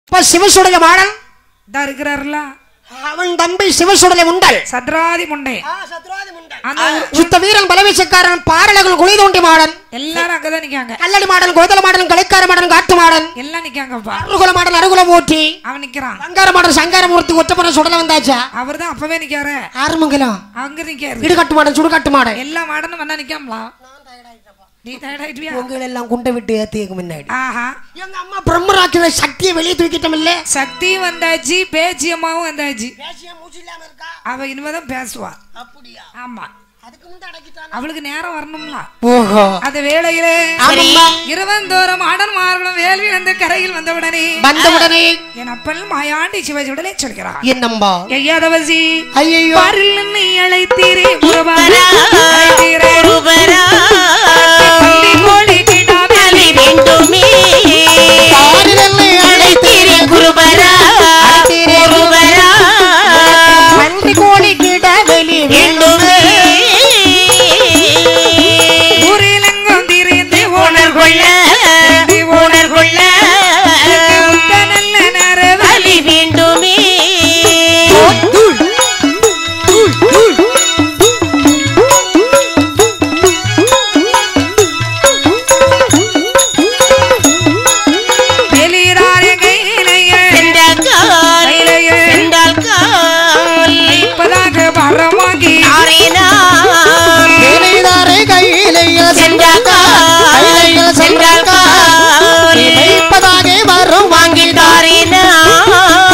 இப்ப சிவசுடைய மாடன் இதா இருக்கிறாருல அவன் தம்பி சிவசுடைய முண்டல் சத்ராதி முண்டை அந்த சுத்த வீரன் பலவீசக்காரன் பாடல்கள் குழி தோண்டி மாடன் எல்லாரும் அங்கதான் நிக்காங்க கல்லடி மாடன் கோதல மாடன் கலைக்கார மாடன் காட்டு மாடன் எல்லாம் நிக்காங்கப்பா அருகுல மாடன் அருகுலம் ஊட்டி அவன் நிக்கிறான் சங்கார மாடன் சங்காரமூர்த்தி ஒற்றப்பட சுடல வந்தாச்சா அவர்தான் அப்பவே நிக்காரு ஆறுமங்கலம் அங்க நிக்காரு இடுகாட்டு மாடன் சுடுகாட்டு மாடன் எல்லா மாடனும் வந்தா நிக்காமலா நீ தயாராயிட்டியா உங்களை எல்லாம் குண்டை விட்டு ஏத்தியக்கு முன்னாடி ஆஹா எங்க அம்மா பிரம்மராட்சியோட சக்தியை வெளியே தூக்கிட்டோம் இல்ல சக்தியும் வந்தாச்சு பேச்சியம்மாவும் வந்தாச்சு அவ இனிமேதான் பேசுவா அப்படியா ஆமா அதுக்கு முந்தை அடக்கிட்டான் அவளுக்கு நேரம் வரணும்ல ஓஹோ அந்த வேளையிலே ஆமாம்மா. இருவந்தோறும் ஆடன் மார்களும் வேள்வி வந்த கரையில் வந்தவுடனே வந்தவுடனே என் அப்பன் மாயாண்டி சிவஜுடனே சொல்கிறார் என்னம்பா ஐயாதவசி ஐயோ பாரில் என்னை அழைத்தீரே உறவாரா அழைத்தீரே பள்ளி கோழி கிடாமலே வேண்டுமே பாரிலே அழைத்தீரே குருபரா அழைத்தீரே குருபரா பன்றி கோழி கிட வெளி வேண்டுமே ஊரிலெங்கும் திரிந்து உணர் கொள்ள உணர் கொள்ள உனக்கு நல்ல நரவ வலி வேண்டுமே வெளியிறாரே கையிலையே சென்றால் கையிலையே சென்றால் கால் இப்பதாக வரம் வாங்கி ஆறினான் கேளைதாரே கையிலைய சென்றால் கால் சென்றால் கால் வைப்பதாக வரும் வாங்கிட்டாரினான்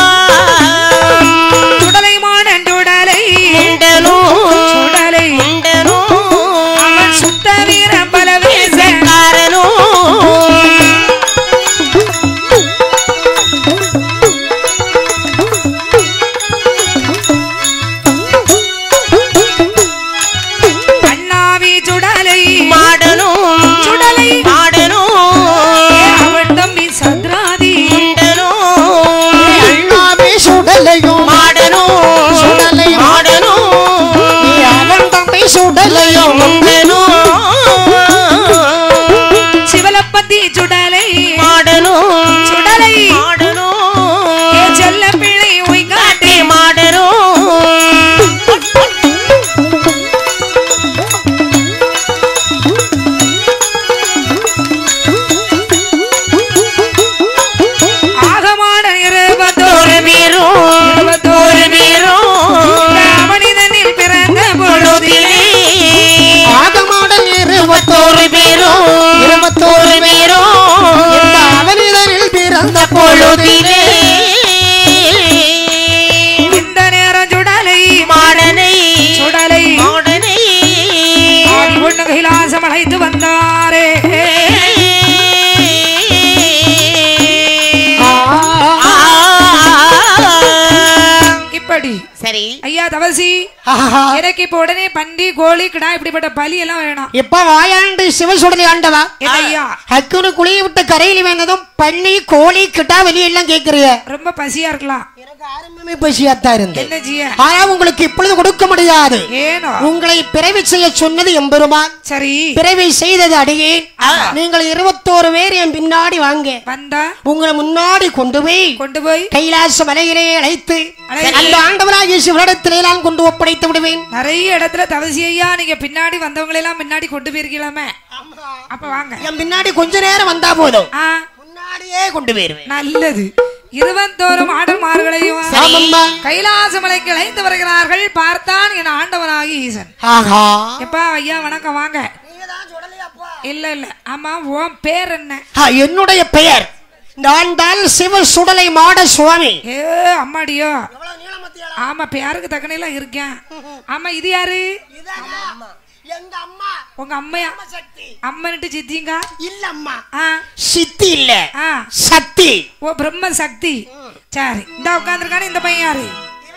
சுடலை மாடன் சுடலை முண்டனும் சுடலை முண்டனும் அவன் சுத்த வீரம் பல வேச காரனும் அண்ணாவி சுடலை மாடனும் சுடலை மாடனும் அவன் தம்பி சத்ராதி முண்டனும் அண்ணாவே சுடலையும் மாடனும் சுடலையும் மாடனும் அவன் தம்பி சுடலையும் முண்டனும் சிவலப்பத்தி சுடலை மாடனும் சுடலை மாடனும் ஏ செல்ல பிள்ளை உய்காட்டி மாடனும் ஆகமான இருபத்தோரு ஒரு வீரும் இருபத்தோரு வீரும் மனிதனில் பிறந்த பொழுதிலே ஆகமாடல் இருபத்தோரு ஒரு வீரும் இருபத்தோரு வீரும் இந்த அவனிதனில் பிறந்த பொழுதிலே இந்த நேரம் சுடலை மாடனை சுடலை மாடனை ஆதி பொண்ணு கைலாசம் அழைத்து வந்தாரே ஆ, இப்படி சரி ஐயா தவசி ஆஹா. எனக்கு இப்ப உடனே பண்டி கோழி கிடா இப்படிப்பட்ட பலி எல்லாம் வேணாம் இப்ப வாயாண்டு சிவசுடலை ஆண்டவா என்ன ஐயா ஹக்குனு குழிய விட்டு கரையில் வேந்ததும் பண்ணி கோழி கிட்டா வெளியெல்லாம் கேக்குறிய ரொம்ப பசியா இருக்கலாம் எனக்கு ஆரம்பமே பசியாத்தான் இருந்து என்ன செய்ய ஆனா உங்களுக்கு இப்பொழுது கொடுக்க முடியாது ஏனோ உங்களை பிறவி செய்ய சொன்னது எம்பெருமான் சரி பிறவி செய்தது அடியேன் நீங்கள் இருபத்தோரு பேர் என் பின்னாடி வாங்க வந்தா உங்களை முன்னாடி கொண்டு போய் கொண்டு போய் கைலாச மலையிலே அழைத்து அழைத்து. அந்த ஆண்டவராகிய சிவனிடத்திலே நான் கொண்டு ஒப்படைத்து விடுவேன் நிறைய இடத்துல தவசி ஐயா நீங்க பின்னாடி வந்தவங்களை எல்லாம் முன்னாடி கொண்டு போயிருக்கலாமே அப்ப வாங்க என் பின்னாடி கொஞ்ச நேரம் வந்தா போதும் ஆ முன்னாடியே கொண்டு போயிருவேன் நல்லது இருபத்தோரும் ஆடல்மார்களையும் ஆமம்மா கைலாச மலைக்கு அழைத்து வருகிறார்கள் பார்த்தான் என் ஆண்டவனாகி ஈசன் ஆஹா எப்பா ஐயா வணக்கம் வாங்க இல்ல இல்ல ஆமா உன் பேர் என்ன ஆ, என்னுடைய பெயர் நான் தான் சிவ சுடலை மாட சுவாமி ஏ அம்மாடியோ ஆமா பேருக்கு தக்கனையெல்லாம் இருக்கேன் ஆமா இது யாரு எங்க அம்மா உங்க அம்மையா அம்மன்ட்டு சித்திங்க இல்ல அம்மா ஆ சித்தி இல்ல ஆ சக்தி ஓ பிரம்ம சக்தி சரி இந்த உட்காந்துருக்கானே இந்த பையன் யாரு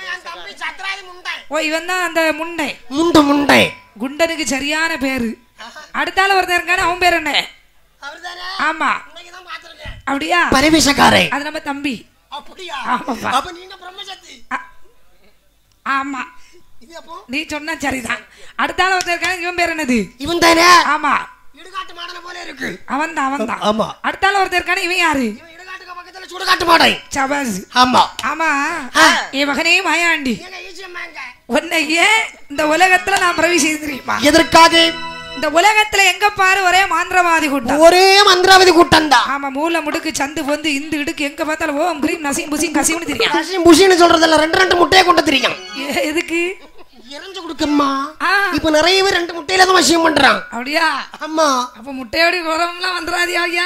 ஓ இவன் தான் அந்த முண்டை முண்டு முண்டை குண்டனுக்கு சரியான பேரு அடுத்தால ஒருத்தன் இருக்கானே அவன் பேர் என்ன ஆமா அப்படியா பரவிசக்காரை அது நம்ம தம்பி அப்படியா ஆமாப்பா. அப்ப நீங்க பிரம்மசக்தி ஆமா நீ சொன்ன சரிதான் அடுத்தால ஒருத்தன் இருக்கானே இவன் பேர் என்னது இவன் தானே ஆமா இடுகாட்டு மாடன போல இருக்கு அவன் தான் அவன் தான் ஆமா அடுத்தால ஒருத்தர் இருக்கானே இவன் யாரு இவன் இடுகாட்டுக்கு பக்கத்துல சுடுகாட்டு மாடை சபாஸ் ஆமா ஆமா என் மகனே மாயாண்டி உன்னை ஏன் இந்த உலகத்துல நான் பிரவி செய்திருக்கேன் எதற்காக இந்த உலகத்துல எங்க பாரு ஒரே மாந்திரவாதி கூட்டம் ஒரே மந்திராவதி கூட்டம் தான் ஆமா மூல முடுக்கு சந்து பொந்து இந்த இடுக்கு எங்க பார்த்தாலும் ஓம் கிரீம் நசிம் புசிம் கசிம்னு தெரியும் புஷின்னு சொல்றதில்ல ரெண்டு ரெண்டு முட்டையை கொண்டு தெரியும் ஏ- எதுக்கு இறஞ்சு கொடுக்கணுமா ஆ இப்ப நிறைய பேர் ரெண்டு முட்டையில தான் விஷயம் பண்றான் அப்படியா ஆமா அப்ப முட்டையோட குரம்லாம் வந்துடாதியா ஐயா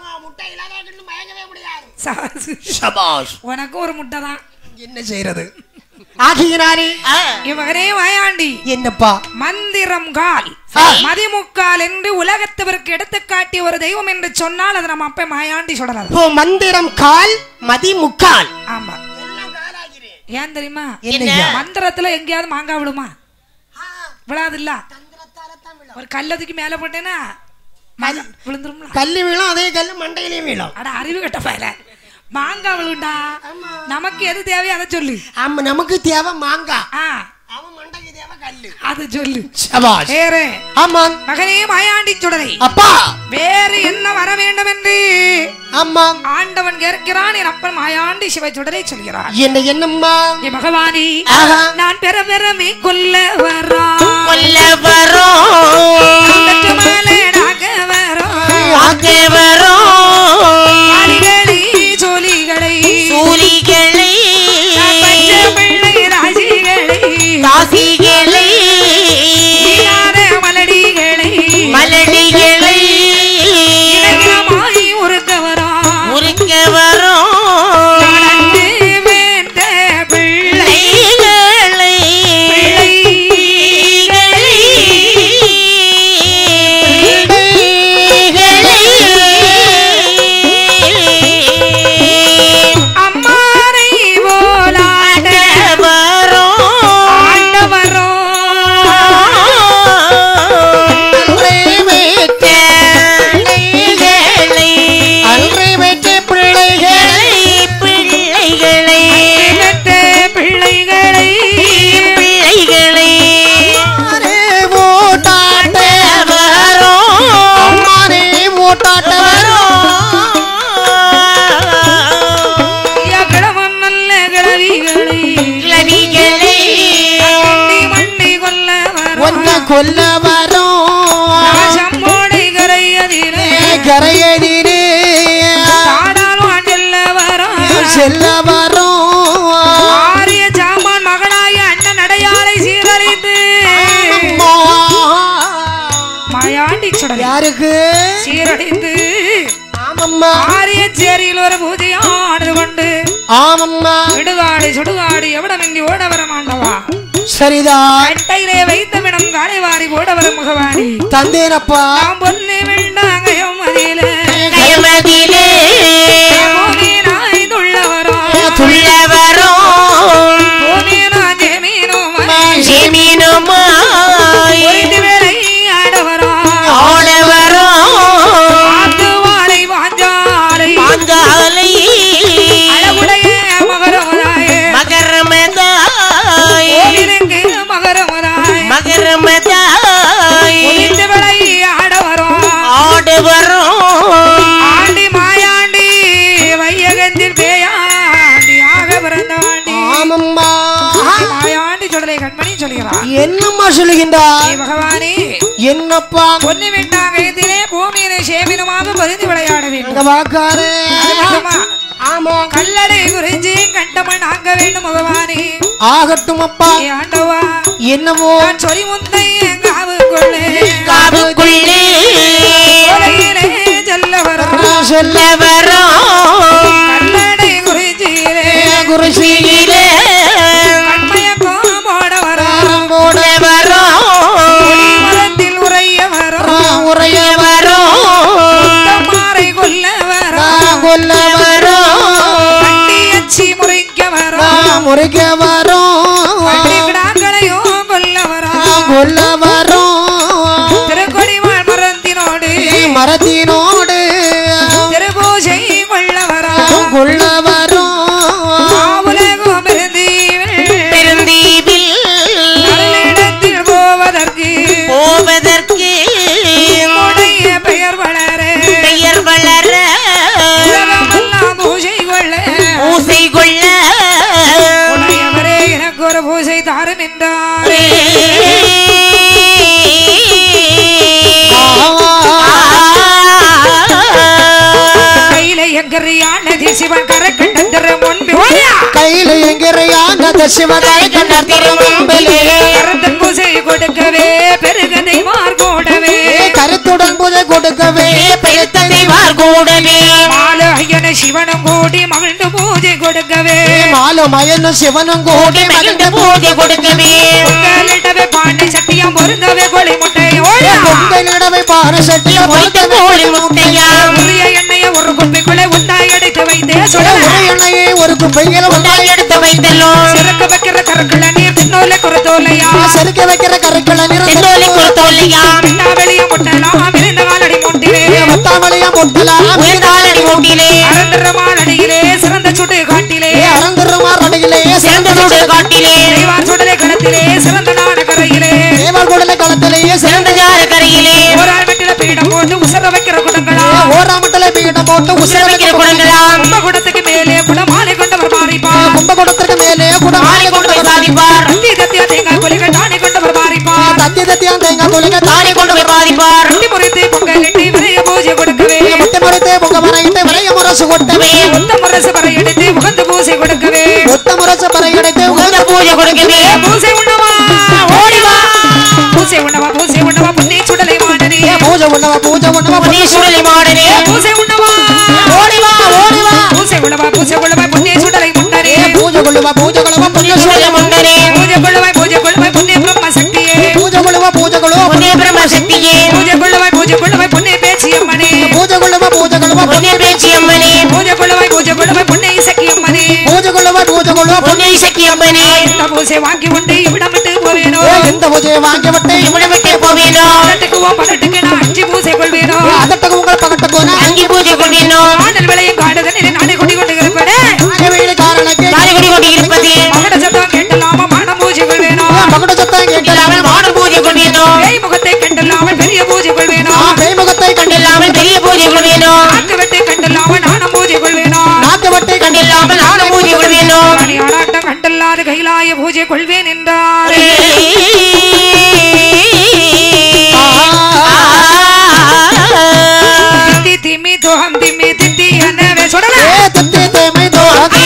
சாசு. சபாஷ் உனக்கும் ஒரு முட்டை தான் என்ன செய்யறது ஆகியனாரே என் மகனே மாயாண்டி என்னப்பா மந்திரம் கால் ஆ. மதிமுக்கால் என்று உலகத்தவருக்கு எடுத்துக்காட்டிய ஒரு தெய்வம் என்று சொன்னால் அது நம்ம அப்ப மாயாண்டி சொல்லலாம் ஓ மந்திரம் கால் மதி முக்கால் ஆமா ஏன் தெரியுமா என்னய்யா? மந்திரத்துல எங்கேயாவது மாங்காய் விழுமா விழாது இல்ல ஒரு கல்லதுக்கு மேல போட்டேன்னா மாங்காய் விழுந்துரும்ல கல்லு வீழும் அதே கல்லு மண்டையிலையும் வீழும் அட அறிவு கட்ட பயல மாங்காய் விழுண்டா நமக்கு எது தேவையோ அதை சொல்லு ஆமா நமக்கு தேவை மாங்காய் ஆ அவன் மண்டைக்கு தேவை கல்லு அது சொல்லு சபாஷ் வேறு ஆமா மகனே மாயாண்டி சுடரை அப்பா வேறு என்ன வர வேண்டும் என்று ஆமா ஆண்டவன் கேட்கிறான் என் அப்பன் மாயாண்டி சிவ சுடரை சொல்கிறான் என்ன என்னம்மா ஏ பகவானி ஆஹா. நான் பெற பெறமே கொல்ல வரா கொல்ல வரோம் மேலேடாக வரோம் அங்கே வரோம் அடிகளை ஜோலிகளை சூலிகளை பச்ச பிள்ளை ராசிகளை காசிகளை ஈராத மலடிகளை மலடிகளை இலக்கியமாய் உருக்க வரோம் முறிக்க வரோம் நடந்து வேந்த பிள்ளை பிள்ளைகளை அம்மாரை போலாட ஆண்ட வரோம் அன்றை வெற்றி பிள்ளைகள் பெற்ற பிள்ளைகளை அம்மாரே ஓட்டாட்ட அம்மாரே ஓட்டாட்ட ஐயா கிழவன் நல்ல கிழவிகளை மண்டி மண்டி கொல்ல ஒன்ன வரோம் கொல்ல வரும் சம்போடை கரையதிலே கரையதிரே தாடாலும் செல்ல வரோம் செல்ல வரும் ஆரிய சாமான் மகனாய அண்ணன் அடையாளை சீரழித்து மாயாண்டி சுடலை யாருக்கு சீரழித்து ஆமம்மா ஆரிய சேரியில் ஒரு பூஜையானது கொண்டு ஆமம்மா இடுகாடு சுடுகாடு எவ்வளவு ஓட வர மாண்டவா சரிதான் கட்டையிலே வைத்த விடம் காலை வாரி ஓட வர முகவாணி தந்தேனப்பா நாம் பொண்ணு வேண்டாங்கயம் அதில பூமியினாய் துள்ள வரோம் துள்ள பூமியினாய் ஜெமீனும் ஜெமீனுமாய் ஒரிந்து வேலை ஆட வரோம் ஆட வரோம் ஆத்து வாழை வாஞ்சாலை பாஞ்சாலை அழகுடைய மகரமதாயே மகரமதாய் ஓடிருக்கு மகரமதாய் மகரமதாய் ஒரிந்து வேலை ஆட வரோம் ஆடு வரோம் ஆண்டி மாயாண்டி வையகத்தில் பேயாண்டி ஆக பிறந்தாண்டி ஆமம்மா மாயாண்டி சுடலை கண்மணி சொல்கிறார் என்னம்மா சொல்லுகின்றார் ஏ பகவானே என்னப்பா பொண்ணு விட்டாங்கயத்திலே பூமியிலே சேமினுமாக பரிந்து விளையாட வேண்டும் அங்க வாக்காரு அது மட்டுமா? ஆமா கல்லடை குறிஞ்சி கண்டமன் ஆக்க வேண்டும் பகவானே ஆகட்டும் அப்பா ஏ ஆண்டவா என்னவோ நான் சொல்லி முந்தை காவுக்குள்ளே காவுக்குள்ளே கோலையிலே செல்ல வரோம் சொல்ல வரோம் கல்லடை குறிஞ்சியிலே குருசியிலே கண்மயக்கம் போட வரோம் போட வரோம் மரத்தில் உறைய வரோம் உரைய வரும் மாறை கொல்ல வரோம் கொல்ல வரும் கட்டி அச்சி முறைக்க வரோம் முறைக்க வரும் கட்டி கிடாக்களையும் கொல்ல வரோம் கொல்ல வரும் திருக்கொடிவாழ் மரத்தினோடு மரத்தினோடு திருபூஜை கொள்ள வரோம் கொள்ள வரும் உலகம் இருந்தீவில் பெருந்தீவில் நல்லிடத்தில் போவதற்கு போவதற்கு உடைய பெயர் வளர பெயர் வளர உலகமெல்லாம் பூஜை பூசை கொள்ள உடையவரே எனக்கு ஒரு பூசை தாரும் என்றாரே கையில எங்கறியானது சிவன் கரக்கண்டத்திர முன்பு ஓடியா கையில எங்கிறையான சிவகாய் கண்ட திரும்பிலே கரத்தன் பூசை கொடுக்கவே பெருகதை மார்கோடவே கருத்துடன் பூஜை கொடுக்கவே பெருத்ததை கூடவே மால ஐயன சிவனும் கூடி மகிழ்ந்து பூஜை கொடுக்கவே மாலும் மயனும் சிவனும் கூடி மகிழ்ந்த பூஜை கொடுக்கவே பொங்கலிடவே பாண்டி சத்தியம் பொருந்தவே கொலை முட்டை ஓடியா பொங்கலிடவை பாரு சட்டிய பொய்த்த கோழி முட்டையா உரிய எண்ணெய ஒரு குப்பைக்குள்ளே உண்டாய் அடைத்து வைத்தே ஒரு சொல்ல எண்ணெயை ஒரு குப்பையில் உண்டாய் எடுத்து வைத்தல்லோ சிறக்க வைக்கிற கருக்குள்ள நீர் தின்னோல குறத்தோலையா செருக்க வைக்கிற கருக்களை தென்னோலி கொடுத்தோல்லையா பின்னா வெளிய முட்டலாம் விரிந்த காலடி முட்டிலே முத்தாமலையா முட்டலாம் உயர்ந்தாலடி மூட்டிலே அறந்தரமான அடியிலே சிறந்த சுட்டு காட்டிலே அறந்துருமார் அடையிலே சிறந்த நூடு காட்டிலே தெய்வார் சுடலை களத்திலே சிறந்த நாட கரையிலே தேவர் குடல களத்திலேயே சிறந்த ஜார கரையிலே ஓராள் வெட்டில பீடம் போட்டு உசர வைக்கிற குடங்களா ஓராமட்டல பீடம் போட்டு உசிர வைக்கிற குடங்களாம் கும்ப குடத்துக்கு மேலே குளமாலை கொண்டவர் மாறிப்பார் கும்பகோணத்திற்கு மேலே கூட மாலை கொண்டு போய் சாதிப்பார் தத்தி தத்தியா தேங்காய் கொலிகள் தானே கொண்டவர் மாறிப்பார் தத்தி தத்தியா தேங்காய் தொழில தாலி கொண்டு போய் பாதிப்பார் தட்டி முறைத்து பொங்கல் எண்ணி விரைய பூஜை கொடுக்கவே முத்தி முறைத்தே பொங்க மறைத்து விரைய முரசு கொட்டவே உத்த முரசு வரை எடுத்து உகந்து பூசை கொடுக்கவே ஒத்த முரசு பறை கிடைத்து உகந்த பூஜை கொடுக்கவே பூசை உண்ணவா ஓடி வா பூசை உண்ணவா பூசை உண்ணவா புண்ணி சுடலை மாடனே பூஜை உண்ணவா பூஜை உண்ணவா புனி சுடலி மாடனே பூசை உண்ணவா ஓடி வா ஓடி வா பூசை உண்ணவா பூசை உண்ணவா புண்ணி சுடலை முன்னரே பூஜை கொள்ளுவா பூஜை கொள்ளுவா புனி புண்ணிய சுடலி முண்டனே பூஜை கொள்ளுவாய் பூஜை கொள்ளுவாய் புண்ணி பிரம்ம சக்தியே பூஜை கொள்ளுவா பூஜை கொள்ளுவா புனி பிரம்ம சக்தியே பூஜை கொள்ளுவாய் பூஜை கொள்ளுவாய் புண்ணி பேச்சி அம்மனே பூஜை கொள்ளுவா பூஜை கொள்ளுவா புனி பேச்சி அம்மனே பூஜை கொள்ளுவாய் பூஜை கொள்ளுவாய் புண்ணி சக்கி அம்மனே பூஜை கொள்ளுவா பூஜை கொள்ளுவா புனி சக்தி அம்மனே இந்த பூசை வாங்கி உண்டு இவ்விடம் விட்டு போவேனோ எந்த பூஜையை வாங்கி விட்டு இவ்வளவு விட்டு போவேனோ பதட்டுக்கு ஓ பதட்டுக்கு நான் அஞ்சு பூசை கொள்வேனோ அதட்டுக்கு உங்கள் பகட்டு போனா அங்கி பூஜை கொள்வேனோ ஆடல் விளையும் காடுதனில் நானே குடி கொண்டு இருப்பேனே வீடு காரணக்கு தாலி கொடி கொண்டு இருப்பது மகட சத்தம் கேட்டலாம மான பூஜை கொள்வேனோ மகுட சத்தம் கேட்டல இல்லாமல் மாடல் பூஜை கொள்வேனோ பேய் முகத்தை கண்டல்லாமல் பெரிய பூஜை கொள்வேனோ பேய்முகத்தை கண்டில்லாமல் இல்லாமல் பெரிய பூஜை கொள்வேனோ நாக்கு வெட்டை கண்டல்லாமல் நானும் பூஜை கொள்வேனோ நாட்டு வட்டை கண்டில்லாமல் நானும் பூஜை கொள்வேனோ மணி ஆடாட்டம் கண்டல்லாது கைலாய பூஜை கொள்வேன் என்றாரே தித்தி திம்மி துகம் திம்மி தித்தி என்னவே சுடல தத்தி தேமை தோழி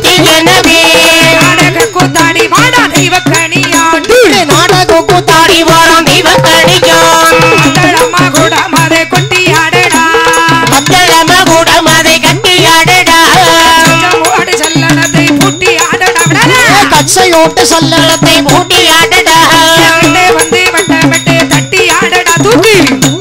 நாடக கூத்தாடி வாடா தெய்வ கனியாண்டு நாடக கூத்தாடி அந்தளம்மா கூட மதை கொட்டி ஆடடா ஓடி சல்லனத்தை பூட்டி ஆடடா விடல கச்சையோட்டு சல்லடத்தை வெட்டே வந்து வெட்ட வெட்டே தட்டி ஆடடா தூக்கி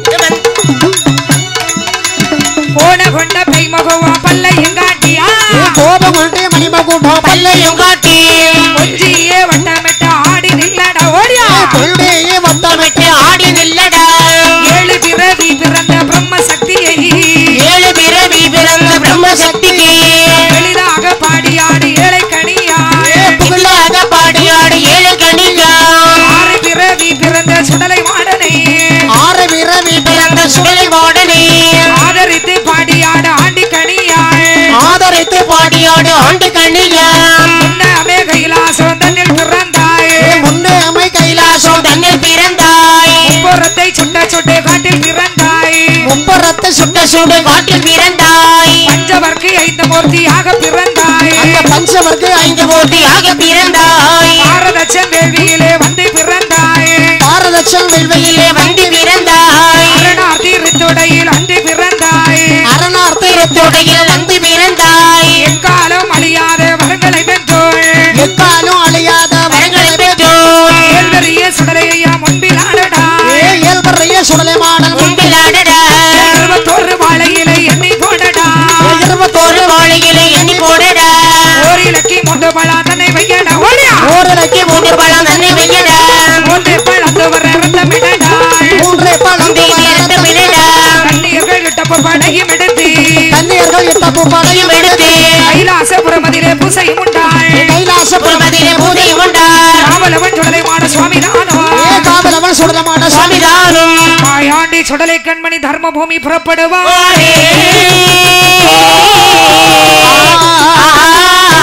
போன கொண்ட பை மகவா பல்ல எங்காட்டியா கோபம் கொண்டு மணிமகுடம் பல்லையும் காட்டி கொஞ்சியே வட்டமிட்ட ஆடி நில்லடா ஓடியா கொள்ளையே வட்டமிட்டு ஆடி நில்லடா ஏழு பிறவி பிறந்த பிரம்ம சக்தியை ஏழு பிறவி பிறந்த பிரம்ம சக்திக்கு எளிதாக பாடியாடு ஏழை கனியாய் புகழாக பாடியாடு ஏழு கணிகா ஆறு பிறவி பிறந்த சுடலை மாடனை ஆறு விரவி பிறந்த சுடலை மாடனே ஆதரித்து பாடியாடு ஆண்டி கனியாய் ஆதரித்து பாடியாடு ஆண்டு கணிகா முன்னமே கைலாசம் தன்னில் பிறந்தாய் முன்னே அமை கைலாசம் தன்னில் பிறந்தாய் புறத்தை சுட்ட சுட்டு காட்டில் பிறந்தாய் முப்பரத்தை சுட்ட சுடு காட்டில் பிறந்தாய் பஞ்சவர்க்கு ஐந்து மூர்த்தியாக பிறந்தாய் அந்த பஞ்சவர்க்கு ஐந்து ஐந்து போட்டியாக பிறந்தாய் பாரதச்சன் வேள்வியிலே வந்து பிறந்தாய் பாரதட்சம் வெல்வெளியிலே வந்து பிறந்தாய் அரணார்த்தி ரித்துடையில் அன்று பிறந்தாய் அரணார்த்தை தொடையில் வந்து பிறந்தாய் எக்காலம் அழியாத வரங்களை வென்றோள் எக்காலும் அழியாத வரங்களை பெற்றோர் ஏழ்வெறிய சுடலையா முன்பில் ஆடடா இயல்பறைய சுடலைமாடன் முன்பில் ஆடடா இருபத்தோரு வாழையிலை எண்ணி போடடா இருபத்தோரு வாழையிலே எண்ணி போடடா ஓரிலக்கி மூன்று பழா தன்னை வையடா ஓடியா ஓரிலக்கு மூன்று பழம் தன்னை வையடா மூன்று பழத்து வர ரத்தமிடடா மூன்றே பழம் தீனி ரத்தம் விடடா கண்ணீர்கள் இட்ட பொற்படையும் எடுத்து கன்னியர்கள் இட்ட பூப்பாடையும் எடுத்து கைலாசபுரமதிலே பூசையும் உண்டாள் கைலாச புறமதிலே பூஜை கொண்டார் காவலவன் சுடலைமான சுவாமி தானோ ஏ காவலவன் சுடலமான சுவாமி சுவாமிதானும் மாயாண்டி சுடலை கண்மணி தர்மபூமி புறப்படுவார் ஆரே. ஆ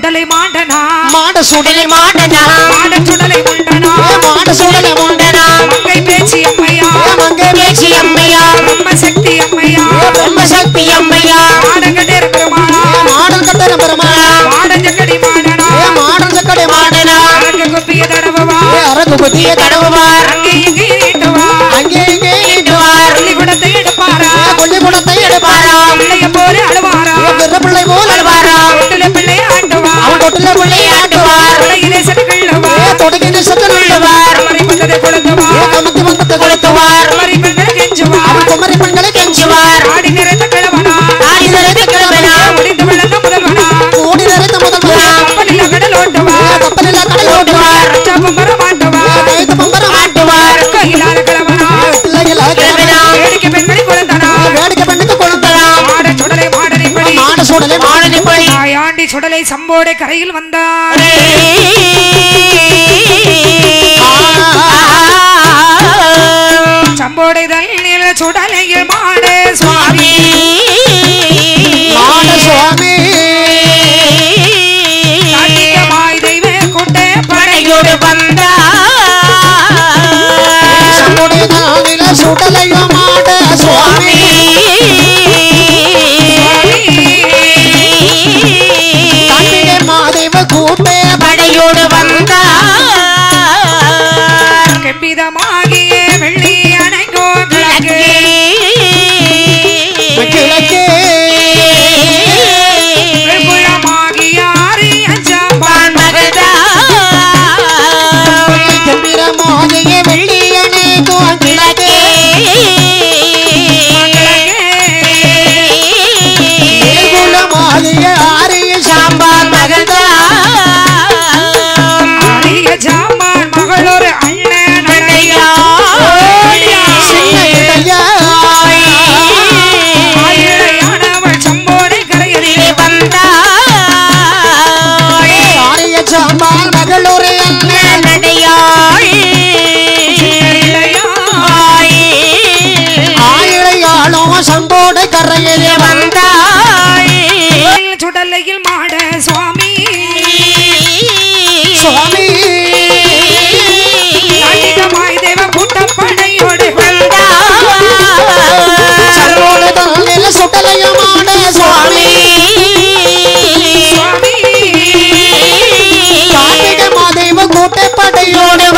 சுடலை மாண்டனா மாட சுடலை மாடனா மாட சுடலை முண்டனா மாட சுடலை முண்டனா மங்கை பேச்சி அம்மையா மங்கை பேச்சி அம்மையா பிரம்ம சக்தி அம்மையா பிரம்ம சக்தி அம்மையா மாடங்கடேர பெருமாளா மாடல் கட்டண பெருமாளா மாடஞ்சக்கடி மாடனா மாடல் சக்கடை மாடனா அரங்க கொப்பிய தடவவா அரகு புத்திய தடவுவார் அங்கே இங்கே நீட்டுவா அங்கே இங்கே நீட்டுவார் பள்ளிக்கூடத்தை எடுப்பாரா கொல்லி குடத்தை எடுப்பாரா பிள்ளைய போல அழுவாரா பிற பிள்ளை போல் அழுவாரா தொட்டில பிள்ளை ஆண்டுவா அவன் தொட்டில பிள்ளை விளையாடுவார் உலகிலே சட்டுக்கள்ளவா தொடங்கி சத்தம் சொல்லுவார் மறை பந்ததை கொளுத்துவா கமத்தி வந்தத்தை கொளுத்துவார் மறை பெண்களை கெஞ்சுவா குமரி பெண்களை கெஞ்சுவார் ஆடி நிறைந்த கிழவனா ஆடி நிறைந்த கிழவனா முடிந்து வளர்ந்த முதல்வனா கூடி நிறைந்த முதல் கப்பலில கடல் ஓட்டுவா கப்பலில் கடல் ஓட்டுவார் சாப்பம் வர மாட்டுவா கைத்து பம்பரம் ஆட்டுவார் கையிலாத கிழவனா பிள்ளைகள் கிழவனா வேடிக்கை பெண்களை கொளுத்தனா வேடிக்கை பெண்ணுக்கு கொளுத்தலாம் மாட சுடலை மாடனைப்படி மாட சுடலை மாடனை படி ஆயாண்டி சுடலை சம்போடை கரையில் வந்தார் சம்போடை தல்லில் சுடலையில் மாட சுவாமி மாட சுவாமி கார்த்திகமாய் தெய்வ கொண்ட படையோடு படையோடு வந்தா சங்குடி நாளில சுடலையோ மாட சுவாமி கார்த்திகை மாதேவ கூட்டே படையோடு வந்தா கெம்பிதமாகிய வெள்ளி அணைக்கோ கிழக்கு கிழக்கே வெகுளமாகிய ஆரி அஞ்சாம்பான் மகதா கம்பீரமாகிய வெள்ளியனே கிழக்கே ஏகுலமாகிய ஆரிய சாம்பார் மகதா ஆரிய ஜாமான் மகளொரு அண்ணன் அடையா சின்னையா ஆயிழையானவள் சம்போடை கரையதிலே வந்தா ஆரிய சாம்பால் மகளூரே அண்ணன் நடையாள் இளையா ஆயிழையாளும் சம்போட கரையிலே வந்தாள் சுடலையில் மாட சுவாமி சுவாமி கார்த்திகமாய் தேவ கூட்டம் படையோடு சர்வோட தன்னில சுடலையமான சுவாமி சுவாமி கார்த்திகை மாதேவ கூட்டப்படையோடு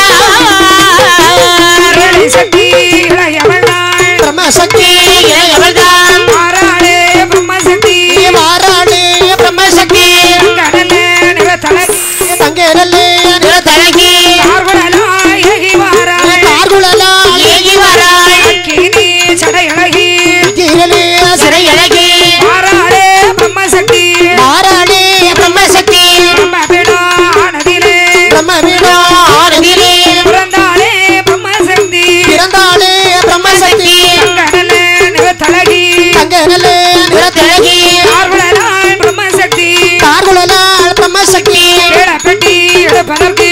அருளை சக்தி இளையவளாள் பிரம்மசக்தி மாறாளே பிரம்மசக்தி வாராளே பிரம்மசக்தி கடல நிறத்தலகி தங்கேரல்லே பார்வலாய் எகி வாராள் கார்குழலால் அக்கினி சடையழகி கீரலே மாறாளே பிரம்மசக்தி வாராளே பிரம்ம பிடா ஆனதிலே பிரம்ம வீடா பிறந்தாளே பிரம்மசக்தி பிறந்தாளே பிரம்மசக்தி கடல நிறத்தலகி தங்கேரல்லே பார்வலாய் பிரம்மசக்தி கார்குழலால் பிரம்மசக்தி இடப்பட்டி எடுப்பதற்கு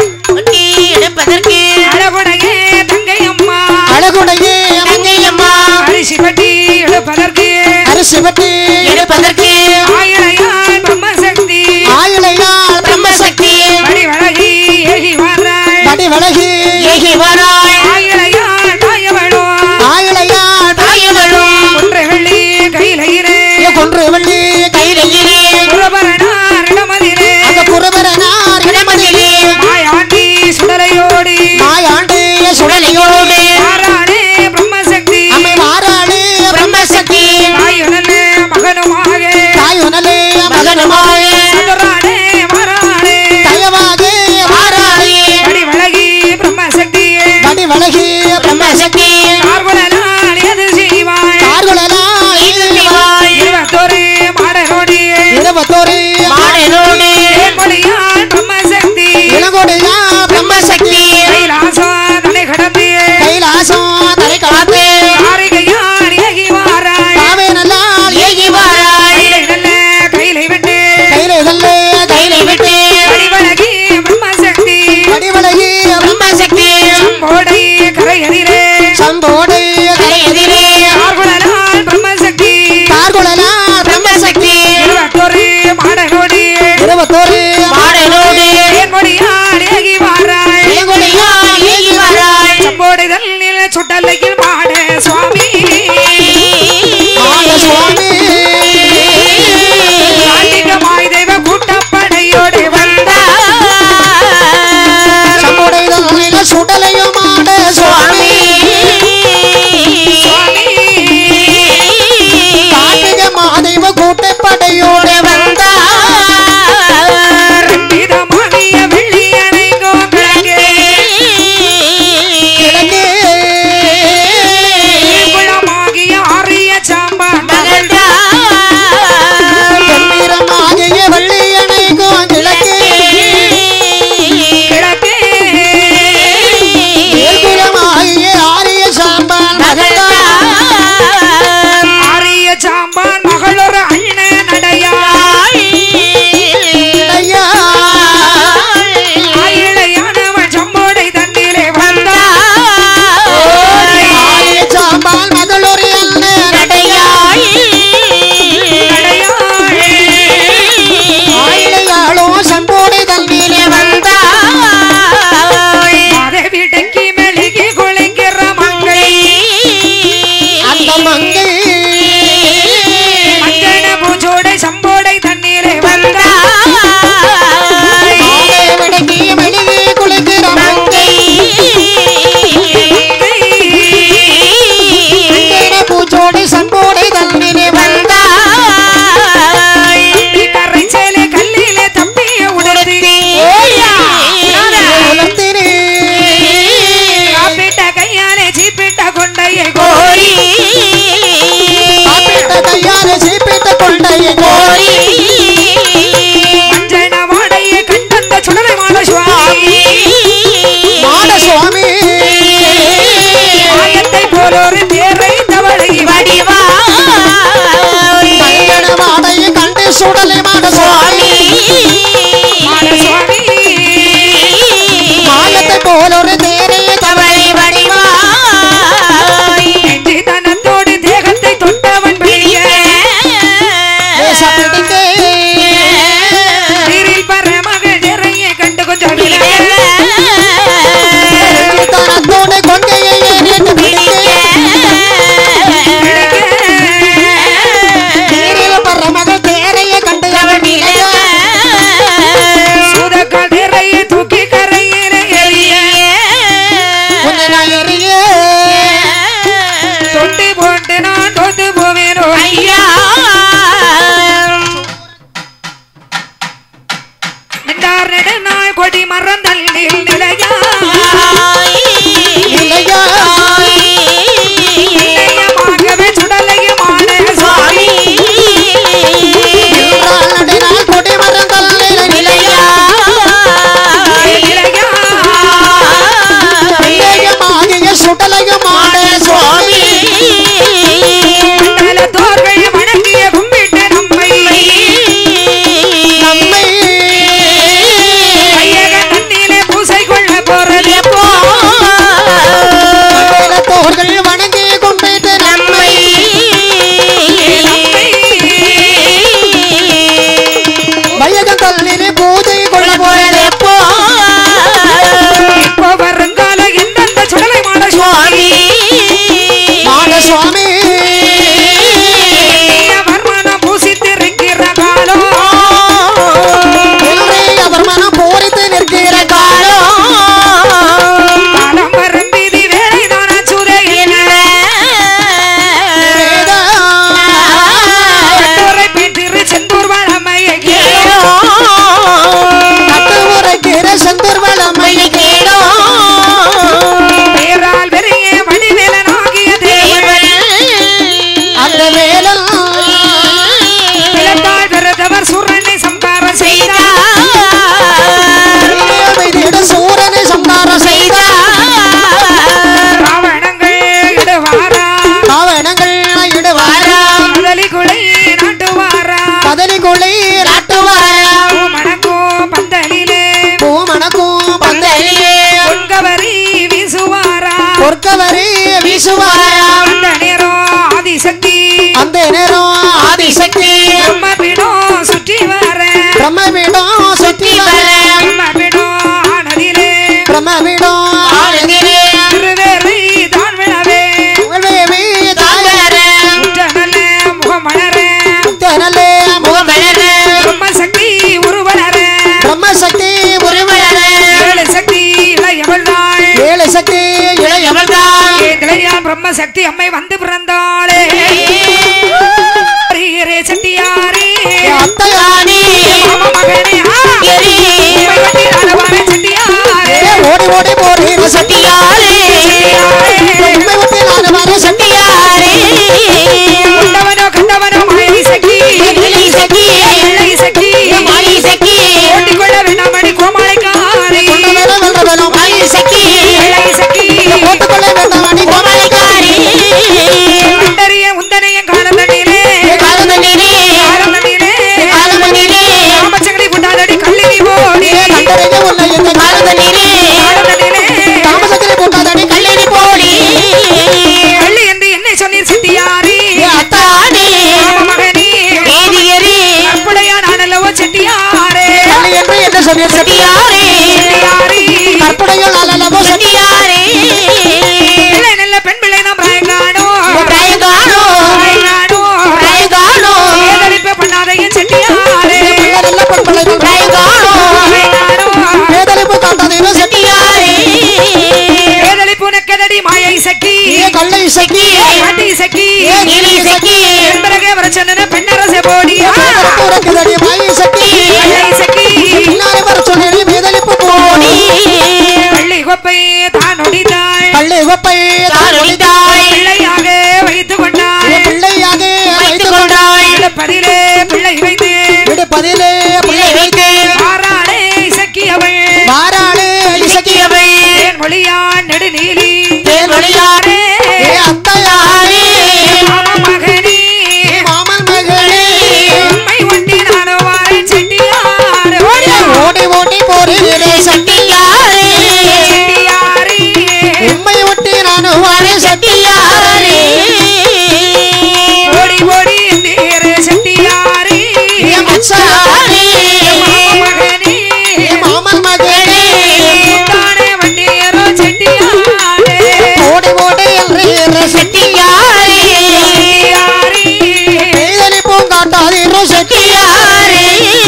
அழகுடைய தங்கை அம்மா அழகுடைய அரிசி பட்டி எடுப்பதற்கு அரிசி பட்டி ஆயிரையான் பிரம்மசக்தி ஆயிழையால் பிரம்மசக்தி வடிவழகி ஏகி வாராள் படி விலகி ஆயிரையான் தாயவளோ ஆயிழையால் ஒன்றை வெள்ளி கையிலே கொன்று வெள்ளி புறபரனார் இடமதிலே அந்த குருபரனார் இடமதிலே மாயாண்டி சுடலையோடி மாயாண்டே சுடலையோடு மாறானே பிரம்மசக்தி அம்மை மாறாளே பிரம்மசக்தி தாயுடனே மகனுமாக தாயுனலே மகனமாயே சுடரானே மாறானே தயவாக மாறாளே வடிவழகி பிரம்மசக்தி படி விலகி பிரம்மசக்தி பார்வலால் எது செய்வாள் கார்குழலால் இருபத்தொரு மாடனோடி இருபத்தோரு தேன்மொழியால் பிரம்மசக்தி இளங்கோடையா பிரம்மசக்தி கைலாசம் தலை கடந்து கைலாசம் தலை காத்து காரிகையால் ஏகி வாராள் காவே நல்லால் கைலை நல்ல கைலை விட்டு கையிலே தல்லே கையிலே விட்டு வடிவழகி பிரம்மசக்தி படி விலகி பிரம்மசக்தி கோடை கரையதிலே சம்போடை கரையதிலே பார்வலால் பிரம்மசக்தி கார்குழலால் பிரம்மசக்தி இருபத்தொரு மாடனோடி கொடி மறந்தல்லில் நிலையா இல்லையா நிலையமாகவே சுடலையுமான சுவாமி என்றால் நடினால் கொடி மறந்தல் நிலையா நிலையா நிலையமாகிய சுடலையுமான சுவாமி மண்டலத்தோர்கள் வணங்கிய கும்பிட்டு நம்மை நம்மை கையக தண்ணியிலே பூசை கொள்ள போறது தோர்கள் வணங்கி கொண்டிட்டு நம்மை வையகம் தள்ளினி பூஜை கொள்ள போறது எப்போ இப்போ வருங்கால எந்தெந்த சுடலை மாட சுவாமி மான சுவாமி வர்மனம் பூசித்திருக்கிற காலம் இல்லை அவர் மனம் பூரித்து நிற்கிற காலம் காலம் வரும் விதி வேலைதான சுதையின கட்டுரை பின்திரு செந்தூர் வளமையை கட்டு உரைக்கிற செந்தூர் வளமை பேரால் பெரிய வடிவேலனாகிய தேவன் அந்த வேலன் பிளத்தால் விரதவர் சுரனை சம்காரம் செய்தார் வைத்திட சூரனை சம்காரம் செய்தார் ராவணங்கள் இடுவாரா காவணங்கள் இடுவாரா முதலி குலை நாட்டுவாரா கதலி கொலை நாட்டுவாரா மணக்கும் பந்தலிலே பூமணக்கும் பந்தலிலே பொன்கவரி வீசுவாரா பொற்கவரி வீசுவாரா அந்த நேரம் ஆதிசக்தி அந்த நேரம் ஆதிசக்தி பிரம்மபிடம் சுற்றி வர பிரம்மபீடம் சுற்றி வர பிரம்மபிடம் ஆனதிலே பிரம்மபீடம் ஆனதிலே திருவேறை தான் விழவே உள்வேவி தாயர உற்ற நல்ல முகமலர தெனலே முகமலர பிரம்மசக்தி உருவலர பிரம்மசக்தி உருவலர ஏழு சக்தி இளையவள்தாள் ஏழு சக்தி இளையவள்தான் இளையான் பிரம்மசக்தி அம்மை வந்து பிறந்தாளே ஹரிஹரே செட்டியாரே அத்தையானி மாமா மகனே ஆ, உம்மை வட்டி நாடவாரே செட்டியாரே ஓடி ஓடி போறீர் சட்டியாரே உண்மை விட்டு நான் வர சட்டியாரே கண்டவனோ கண்டவனோ மாயை சக்தி இளை சக்தி ஓட்டிக்கொள்ள வேண்டாமடி கோமாளிக்காரே கொண்டவன வென்றவனும் இளை சக்தி போட்டுக்கொள்ள வேண்டாம் நீ கோமாளிக்காரி அண்டறிய உந்தனையும் காலந்தண்ணிலே காலந்தண்ணிலே ராமச்சங்கடி குண்டாதடி கல்லினி ஓடி கண்டறிய உன்னை இந்த காலதனிலே காலந்தண்ணிலே தாமசத்திலே போட்டாதடி கல்லெறி போடி கள்ளி என்று என்னை சொன்னீர் சித்தியாரி அத்தானே மகனி கற்புடையா நானல்லவோ செட்டியாரே கள்ளி என்று என்ன சொன்னீர் சட்டியாரே செட்டியாரி கற்புடையில் அல்லவோ சட்டியாரே பிள்ளை நல்ல பெண் பிள்ளை நாம் ராயங்கானோ ராயங்கானோ. ராயங்கானோ வேதளிப்பு பண்ணாதையும் செட்டியாரே பிள்ளை பொன்பளைகள் ராயங்கானோ ராயங்கானோ வேதளிப்பு காட்டாதீர்கள் சட்டியாரே வேதளிப்பு நக்கதடி மாயை சக்தி ஏ கள்ளை சக்தி வண்டி சக்தி ஏ நீலி சக்தி பிறகு வர சொன்ன பெண்ணரச போடியா உறக்குதடி மாயை சக்தி வெள்ளை சக்தி பின்னாலே வர சொன்னி வேதளிப்பு போடி வெள்ளை கொப்பை தான் ஒடித்தாள் கள்ளை ஒப்பை தான் ஒளிதாய் பிள்ளையாக வைத்துக் கொண்டாள் பிள்ளையாக வைத்துக் கொண்டாய் பதிலே பிள்ளை வைத்து விடுப்பதிலே பிள்ளை வைத்து மாறாளே சக்கியவள் மாறாளே இசக்கியவை என் மொழியான் நெடுநீலி தேன் ஒளியாரே ஏ அத்தையாரே மாமா மகனே மாமன் மகளே உம்மை ஒண்டி நானோ வாரேன் செட்டியார் ஓடி ஓடி போறீரே சட்டியாரே செட்டியாரே உண்மை ஒட்டி நான் வாழ சட்டியாரே ஓடி ஓடி எந்தீர் செட்டியாரே ஏ மச்சாரே மாமா மகனே ஏ மாமன் மகளே தானே வண்டியரோ செட்டியாரே ஓடி ஓடி என்றீரே சட்டியாரே செட்டியாரே வேதனை பூங்காட்டாதீரோ சட்டியாரே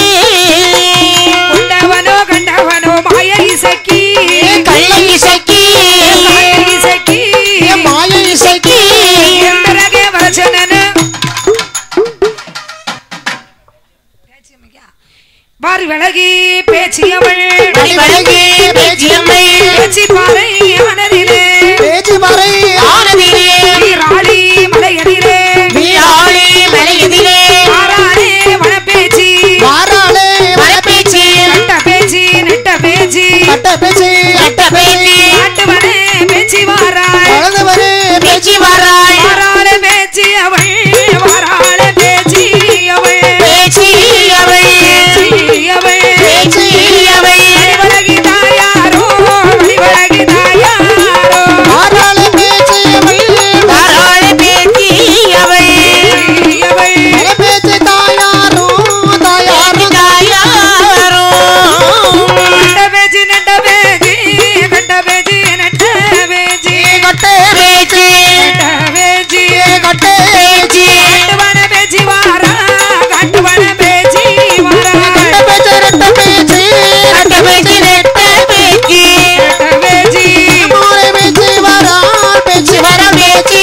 கொண்டவனோ கண்டவனோ மாயை சக்கி கள்ளை இசைக்கி மாயை சக்கி ஏ மாய இசைக்கி பிறகே வரச்சனனு பாரு விலகி பேச்சியவள் வழிவழகி பேச்சியம்மை பேச்சி பாறை ஆனதிலே பேச்சு மறை ஆனதிலே ராளி மலையதிலே வீராளி மலையதிலே மாறானே மனப்பேச்சி மாறாளே மரப்பேச்சி நட்ட பேச்சி நெட்ட பேச்சி கட்ட பேச்சு கட்ட பேச்சி ஆட்டுவனே பேச்சி வாராள் வளர்ந்தவரே பேச்சி வராய் வாராள பேச்சி அவள் வாராள பேச்சி அவள் பேச்சி அவை பேச்சி அவள் பேச்சி அவை வடிவழகி தாயாரோ வடிவழகி தாயாரோ மாறாளே பேச்சு தாராள பேச்சி அவை அவள் மலை பேச்சு தாயாரும் தாயாரும் தாயாரோ நட்ட பேச்சி நட்ட பேச்சி நட்ட பேச்சி நட்ட பேச்சி கட்டே பேச்சி நட்ட பேச்சி கட்டே பேச்சி காட்டுவன பேச்சி வாரா காட்டுவன பேச்சி வாரா கட்ட பேச்சு ரெட்ட பேச்சு கட்ட பேச்சி நெட்ட பேச்சி நட்ட பேச்சி மாலை பேச்சு வராள் பேச்சு வர பேச்சி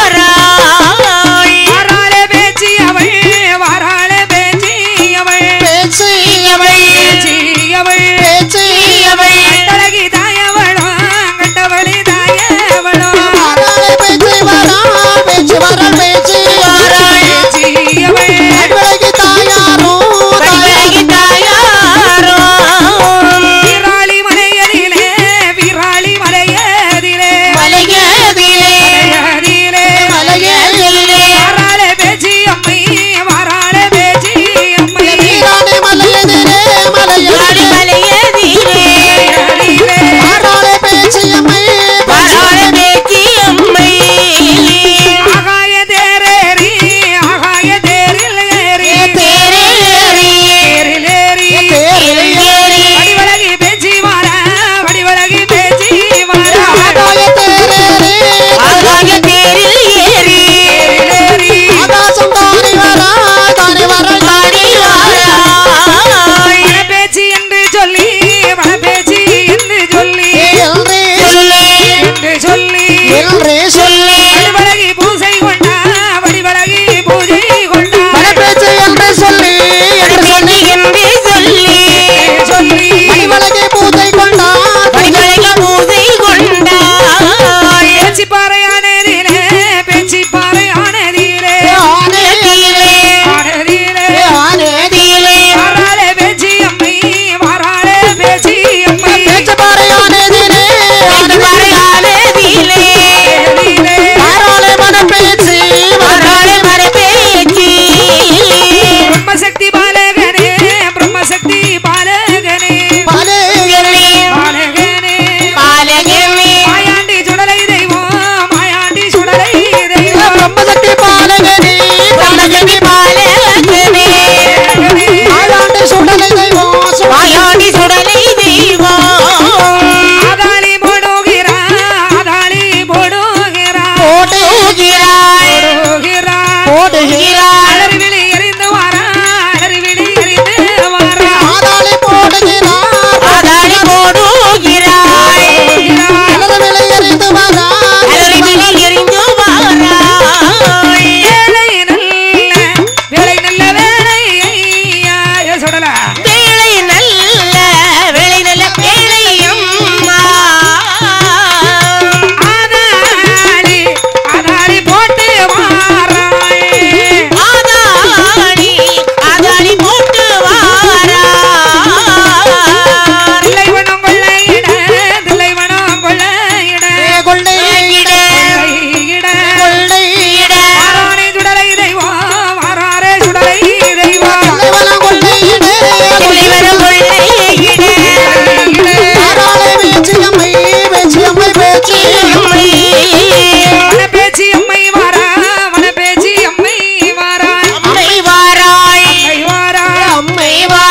வாராய் வாராள பேச்சி அவள் வாராள பேச்சி அவள் பேச்சு அவை பேச்சி அவள் பேச்சு அவை கட்டழகி தாயவளோ கட்டவளி தாயவளோ மாறாளே பேச்சு வராள் பேச்சு வராள் பேச்சு வாராய் பேச்சி அவள் அன்பழகி தாயாரும் வழிவழகி தாயாரோ வீராளி மலையதிலே வீராளி மலையதிலே மலையதிலே மலையதிலே மலையதிலே வாராள பேச்சி அம்மை வாராள பேச்சி அம்மை வீராணி மலையதிலே வாடி மலையதிலே மலையதிலே மலையதிலே மாறாளே பேச்சு அம்மை வாராள பேச்சி அம்மை ஆகாய தேரேறி ஆகாய தேரில் ஏறி தேரேறி தேரில் ஏறி தேரேறி வடிவழகி பேச்சி வாரா வடிவழகி பேச்சி வாரா ஆகாய தேரேறி ஆகாய தேரில் ஏறி தேரில் ஏறி ஆகாசம் தானி வரா தானி வரல் பாடி வாராய் வனப்பேச்சி என்று சொல்லி வனப்பேச்சி என்று சொல்லி என்றே சொல்லி என்று சொல்லி என்றே சொல்லி வடிவழகி பூசை கொண்டா வடிவழகி பூஜை கொண்டா மனப்பேச்சு என்று சொல்லி என்று சொல்லி என்று சொல்லி சொல்லி மணிவழகை பூஜை கொண்டார் வழிவழக பூசை கொண்டாய் பேச்சி பாறையானதிலே பேச்சி பாறையானதிலே ஆனதிலே ஆனதிலே ஆனதிலே வாராளே பேச்சி அம்மை வாராளே பேச்சி அம்மை பேச்சு பாறையானதிலே வழிவழக ஆனதிலே ஏழிலே மாறாளே மனப்பேச்சு வராள மரப்பேச்சி பிரம்மசக்தி பாலகனே பிரம்மசக்தி பாலகனே பாலேகனே பாலகனே பாலகமே மாயாண்டி சுடலை தெய்வம் மாயாண்டி சுடலை தெய்வம் பிரம்மசக்தி பாலகனே பிரம்மசக்தி பாலகமே ஆளாண்டு சுடலை தெய்வம் சுடலை மாயாண்டி சுடலை தெய்வம் ஆதாளி போடுகிறா ஆதாளி போடுகிறா போடுகிறாய் போடுகிறா போடுகிறாய் அலறிவிழி எறிந்து வாரா அலறிவிழி எறிந்து வாரா ஆதாளி போடுகிறார் ஆதாளி போடுகிறாய் அலறவிலை எறிந்து வரார் அலறிவிழி எறிந்து வாராய் வேலை நல்ல வேலை நல்ல வேலை ஐயா ஏ சுடலா வேலை நல்ல வேலை நல்ல வேலையம்மா ஆதாளி ஆதாளி போட்டு வாராய் ஆதாளி ஆதாளி போட்டு வாராய் தில்லைவனம் கொள்ளையிட தில்லைவனம் கொள்ளையிட கொள்ளையிட கொள்ளையிட கொள்ளையிட வாரானே சுடலை தெய்வம் வாராரே சுடலை தெய்வம் தலைவலம் கொள்ளையிட தலைவரும் கொள்ளையிட ஆறாளை பேச்சியம்மை பேச்சியம்மை பேச்சி அம்மை வன பேச்சி அம்மை வாரா வன பேச்சி அம்மை வாரா அம்மை வாராய் அம்மை வாரா அம்மை வாராய்